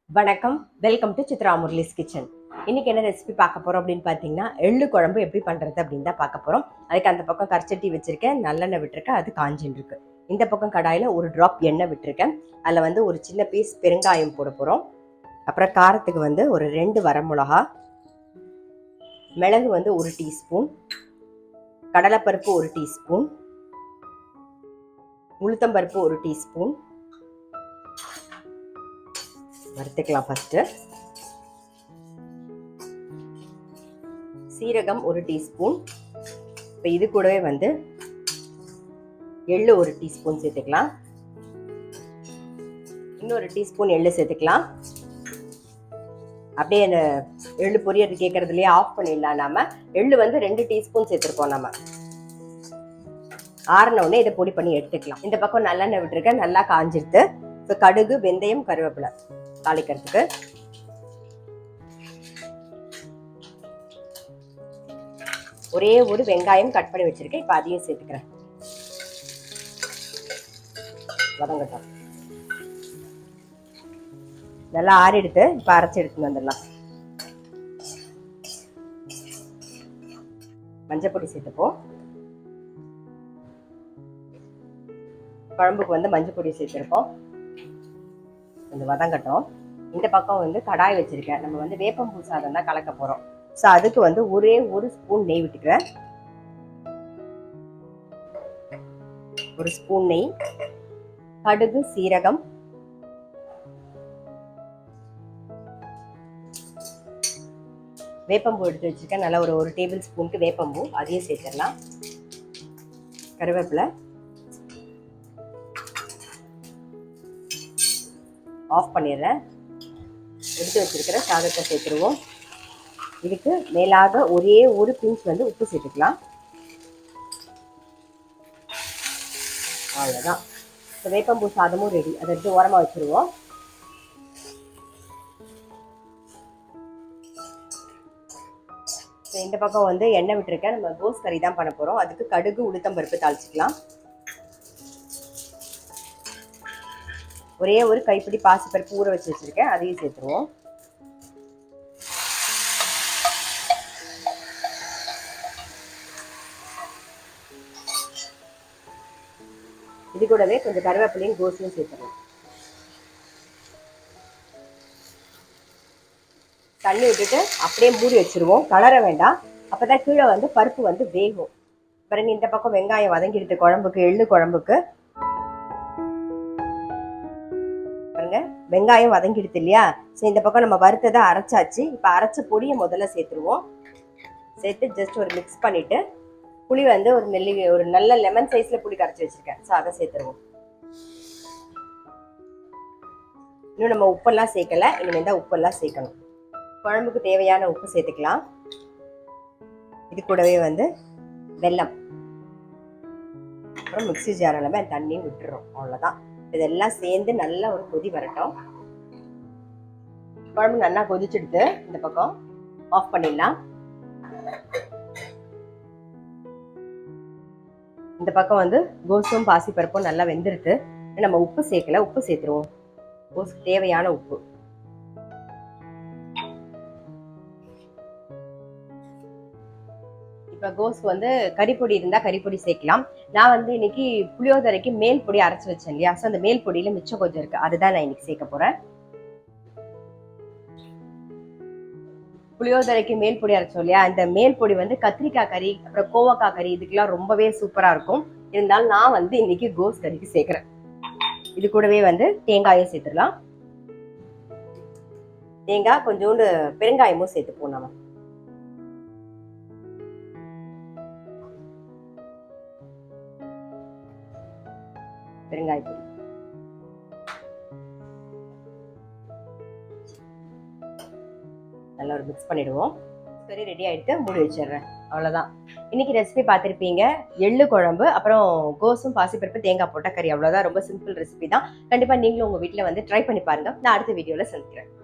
வணக்கம் welcome to Chitra Murali's kitchen இன்னைக்கு என்ன ரெசிபி பார்க்க போறோம் அப்படின்னு பார்த்தீங்கன்னா எள்ளு குழம்பு எப்படி பண்றது அப்படின்னு தான் பார்க்க போறோம் அதுக்கு அந்த பக்கம் கரிச்சட்டி வச்சிருக்கேன் நல்லெண்ணெய் விட்டுருக்கேன் அது காஞ்சின்னு இருக்கு இந்த பக்கம் கடாயில் ஒரு ட்ராப் எண்ணெய் விட்டுருக்கேன் அதில் வந்து ஒரு சின்ன பீஸ் பெருங்காயம் போட போகிறோம் அப்புறம் காரத்துக்கு வந்து ஒரு ரெண்டு வரமிளகா மிளகு வந்து ஒரு டீஸ்பூன் கடலைப்பருப்பு ஒரு டீஸ்பூன் உளுத்தம்பருப்பு ஒரு டீஸ்பூன் வறுத்துக்கலாம் ஃபஸ்ட்டு சீரகம் ஒரு டீஸ்பூன் இப்போ இது கூடவே வந்து எள்ளு ஒரு டீஸ்பூன் சேர்த்துக்கலாம் இன்னொரு டீஸ்பூன் எள்ளு சேர்த்துக்கலாம் அப்படியே அந்த எள்ளு பொரியது கேட்கறதுலயே ஆஃப் பண்ணிடலாம் நாம எள்ளு வந்து ரெண்டு டீஸ்பூன் சேர்த்துருக்கோம் நம்ம ஆறின உடனே இதை பொடி பண்ணி எடுத்துக்கலாம் இந்த பக்கம் நல்லெண்ணெய் விட்டுருக்கேன் நல்லா காஞ்சிருது இப்போ கடுகு வெந்தயம் கருவேப்பிலை தாளிக்கிறதுக்கு ஒரே ஒரு வெங்காயம் கட் பண்ணி வச்சிருக்கேன் இப்போ அதையும் சேர்த்துக்கிறேன் வதங்கட்டும் நல்லா ஆறிடுத்து இப்போ அரைச்சி எடுத்துன்னு வந்துடலாம் மஞ்சள் பொடி சேர்த்துப்போம் குழம்புக்கு வந்து மஞ்சள் பொடி சேர்த்துருக்கோம் கொஞ்சம் வதங்கட்டும் இந்த பக்கம் வந்து கடாய் வச்சிருக்கேன் நம்ம வந்து வேப்பம்பூ சாதம் தான் கலக்க போறோம் ஸோ அதுக்கு வந்து ஒரே ஒரு ஸ்பூன் நெய் விட்டுக்கிறேன் ஒரு ஸ்பூன் நெய் கடுகு சீரகம் வேப்பம்பூ எடுத்து வச்சிருக்கேன் நல்லா ஒரு ஒரு டேபிள் ஸ்பூனுக்கு வேப்பம்பூ அதையும் சேர்த்துடலாம் கருவேப்பிலை ஆஃப் பண்ணிடுறேன் எடுத்து வச்சிருக்கிற சாதத்தை சேர்த்துருவோம் இதுக்கு மேலாக ஒரே ஒரு பிஞ்ச் வந்து உப்பு சேர்த்துக்கலாம் அவ்வளோதான் இப்போ வேப்பம்பூ சாதமும் ரெடி அதை எடுத்து ஓரமாக வச்சுருவோம் இந்த பக்கம் வந்து எண்ணெய் விட்டுருக்கேன் நம்ம கோஸ் கறி தான் பண்ண போகிறோம் அதுக்கு கடுகு உளுத்தம் பருப்பு தாளிச்சிக்கலாம் ஒரே ஒரு கைப்பிடி பாசிப்பருப்பு ஊற வச்சு வச்சிருக்கேன் அதையும் சேர்த்துருவோம் இது கூடவே கொஞ்சம் கருவேப்பிலையும் கோஸையும் சேர்த்துருவோம் தண்ணி விட்டுட்டு அப்படியே மூடி வச்சிருவோம் கலர வேண்டாம் அப்பதான் கீழே வந்து பருப்பு வந்து வேகும் பிறகு இந்த பக்கம் வெங்காயம் வதங்கிடுது குழம்புக்கு எள்ளு குழம்புக்கு பாருங்க வெங்காயம் வதங்கிடுது இல்லையா சரி இந்த பக்கம் நம்ம வறுத்ததை அரைச்சாச்சு இப்போ அரைச்ச பொடியை முதல்ல சேர்த்துருவோம் சேர்த்து ஜஸ்ட் ஒரு மிக்ஸ் பண்ணிட்டு புளி வந்து ஒரு நெல்லி ஒரு நல்ல லெமன் சைஸ்ல புளி கரைச்சி வச்சிருக்கேன் ஸோ அதை சேர்த்துருவோம் இன்னும் நம்ம உப்பெல்லாம் சேர்க்கல இனிமேல் தான் உப்பெல்லாம் சேர்க்கணும் குழம்புக்கு தேவையான உப்பு சேர்த்துக்கலாம் இது கூடவே வந்து வெல்லம் அப்புறம் மிக்சி ஜார் எல்லாமே தண்ணியும் விட்டுறோம் அவ்வளோதான் இதெல்லாம் சேர்ந்து நல்லா ஒரு கொதி வரட்டும் குழம்பு நல்லா கொதிச்சுடுது இந்த பக்கம் ஆஃப் பண்ணிடலாம் இந்த பக்கம் வந்து கோசும் பாசிப்பருப்பும் நல்லா வெந்துருது நம்ம உப்பு சேர்க்கல உப்பு சேர்த்துருவோம் கோஸுக்கு தேவையான உப்பு இப்போ கோஸ்க்கு வந்து கறிப்பொடி இருந்தால் கறிப்பொடி சேர்க்கலாம் நான் வந்து இன்னைக்கு புளியோதரைக்கு மேல் பொடி அரைச்சி வச்சேன் இல்லையா ஸோ அந்த மேல் பொடியில மிச்சம் கொஞ்சம் இருக்கு அதுதான் நான் இன்னைக்கு சேர்க்க போறேன் புளியோதரைக்கு மேல் பொடி அரைச்சோம் இல்லையா அந்த மேல் பொடி வந்து கத்திரிக்காய் கறி அப்புறம் கோவக்காய் கறி இதுக்கெல்லாம் ரொம்பவே சூப்பரா இருக்கும் இருந்தாலும் நான் வந்து இன்னைக்கு கோஸ் கறிக்கு சேர்க்கிறேன் இது கூடவே வந்து தேங்காயும் சேர்த்துடலாம் தேங்காய் கொஞ்சோண்டு பெருங்காயமும் சேர்த்துப்போம் நம்ம பெருங்காய பொடி நல்லா ஒரு மிக்ஸ் பண்ணிடுவோம் சரி ரெடி ஆயிட்டு மூடி வச்சிடுறேன் அவ்வளோதான் இன்னைக்கு ரெசிபி பார்த்துருப்பீங்க எள்ளு குழம்பு அப்புறம் கோஸும் பாசிப்பருப்பு தேங்காய் போட்ட கறி அவ்வளோதான் ரொம்ப சிம்பிள் ரெசிபி தான் கண்டிப்பாக நீங்களும் உங்கள் வீட்டில் வந்து ட்ரை பண்ணி பாருங்க நான் அடுத்த வீடியோவில் சந்திக்கிறேன்